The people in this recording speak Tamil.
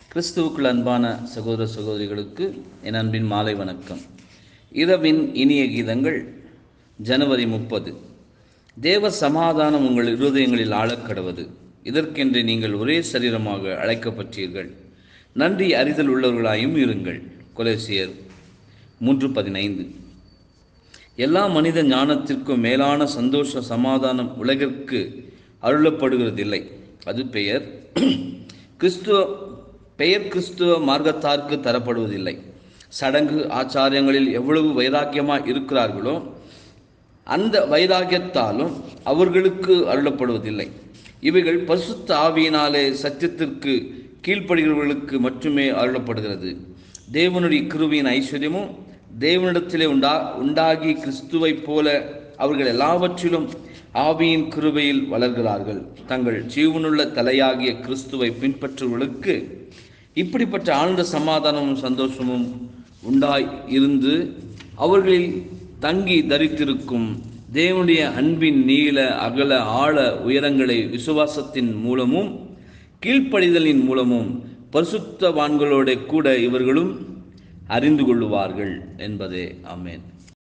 கிறிஸ்துவுக்குள் அன்பான சகோதர சகோதரிகளுக்கு என் அன்பின் மாலை வணக்கம் இரவின் இனிய கீதங்கள் ஜனவரி முப்பது தேவ சமாதானம் உங்கள் இருதயங்களில் ஆழக்கடவது இதற்கென்று நீங்கள் ஒரே சரீரமாக அழைக்கப்பட்டீர்கள் நன்றி அறிதல் உள்ளவர்களாயும் இருங்கள் கொலேசியர் மூன்று பதினைந்து எல்லா மனித ஞானத்திற்கும் மேலான சந்தோஷ சமாதானம் உலகிற்கு அருளப்படுகிறதில்லை அது பெயர் கிறிஸ்துவ பெயர் கிறிஸ்துவ மார்க்கத்தார்க்கு தரப்படுவதில்லை சடங்கு ஆச்சாரியங்களில் எவ்வளவு வைராக்கியமாக இருக்கிறார்களோ அந்த வைராக்கியத்தாலும் அவர்களுக்கு அருளப்படுவதில்லை இவைகள் பரிசுத்த ஆவியினாலே சத்தியத்திற்கு கீழ்ப்படுகிறவர்களுக்கு மட்டுமே அருளப்படுகிறது தேவனுடைய கிருவியின் ஐஸ்வர்யமும் தேவனிடத்திலே உண்டா உண்டாகி கிறிஸ்துவைப் போல அவர்கள் எல்லாவற்றிலும் ஆவியின் கிருபையில் வளர்கிறார்கள் தங்கள் ஜீவனுள்ள தலையாகிய கிறிஸ்துவை பின்பற்றுவர்களுக்கு இப்படிப்பட்ட ஆழ்ந்த சமாதானமும் சந்தோஷமும் உண்டாய் இருந்து அவர்களில் தங்கி தரித்திருக்கும் தேவனுடைய அன்பின் நீள அகல ஆழ உயரங்களை விசுவாசத்தின் மூலமும் கீழ்ப்படிதலின் மூலமும் பரிசுத்தவான்களோட கூட இவர்களும் அறிந்து கொள்ளுவார்கள் என்பதே ஆமேன்